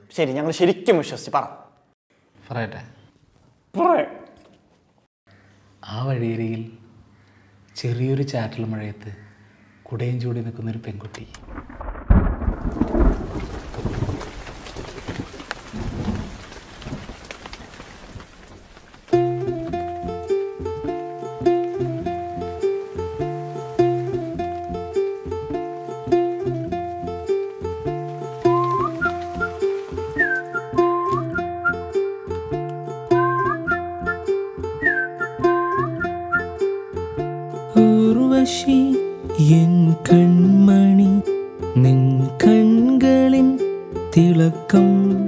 ശരി ഞങ്ങൾ ശരിക്കും വിശ്വസിച്ച് പറ പറയട്ടെ പറ. ആ വഴിയരികിൽ ചെറിയൊരു ചാറ്റൽ മഴയത്ത് കുടയും ചൂടി നിൽക്കുന്നൊരു പെൺകുട്ടി ഊർവശി എൻ കൺമണി നിൻ കൺകളിൻ തിളക്കം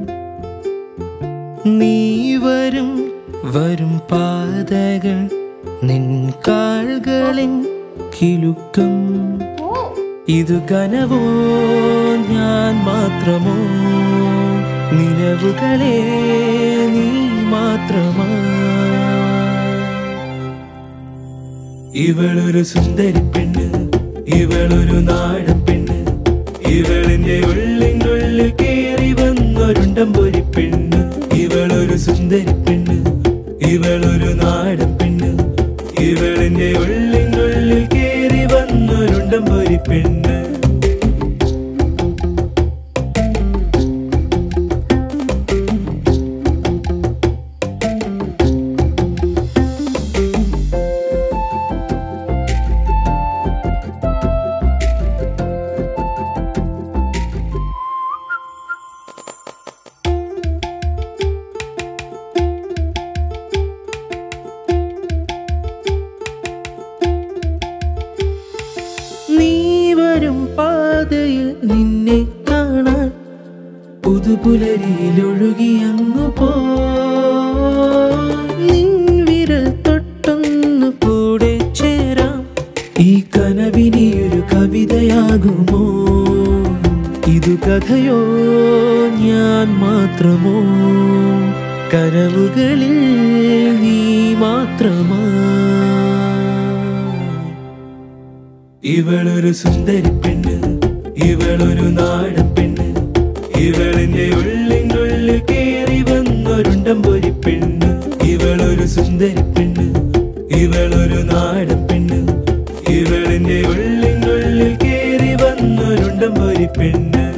നീ വരും വരും പാതകൾ നിൻ കാൽകളിൻ കിലുക്കം ഇതു കനവോ ഞാൻ മാത്രമോ നിലവുകളെ നീ മാത്രമാ ഇവളൊരു സുന്ദരി പെണ്ണ് ഇവളൊരു നാടൻ പെണ്ണ് ഇവളിന്റെ ഉള്ളിനുള്ളിൽ കേറി വന്നൊരുണ്ടം പൊരി പെണ്ണ് ഇവളൊരു സുന്ദരി പെണ്ണ് ഇവളൊരു നാടൻ പെണ്ണ് ഇവളിന്റെ ഉള്ളിനുള്ളിൽ കേറി വന്നൊരുണ്ടം പൊരി പെണ്ണ് നീ വരും പാതയിൽ നിന്നെ കാണാൻ പുതുപുലരിയിൽ ഒഴുകിയങ്ങു പോ നിൻ വിരൽ തൊട്ടൊന്നു കൂടെ ചേരാം ഈ കനവിനിയൊരു കവിതയാകുമോ ഇതു കഥയോ ഞാൻ മാത്രമോ കനവുകളിൽ നീ മാത്രമാ ഇവളൊരു സുന്ദരി പെണ്ണ് ഇവളൊരു നാടൻ പെണ്ണ് ഇവളിന്റെ ഉള്ളിനുള്ളിൽ കേറി വന്നൊരുണ്ടം പൊരി പെണ്ണ് ഇവളൊരു സുന്ദരി പെണ്ണ് ഇവളൊരു നാടൻ പെണ്ണ് ഇവളിന്റെ ഉള്ളിനുള്ളിൽ കേറി വന്നൊരുണ്ടം പൊരി പെണ്ണ്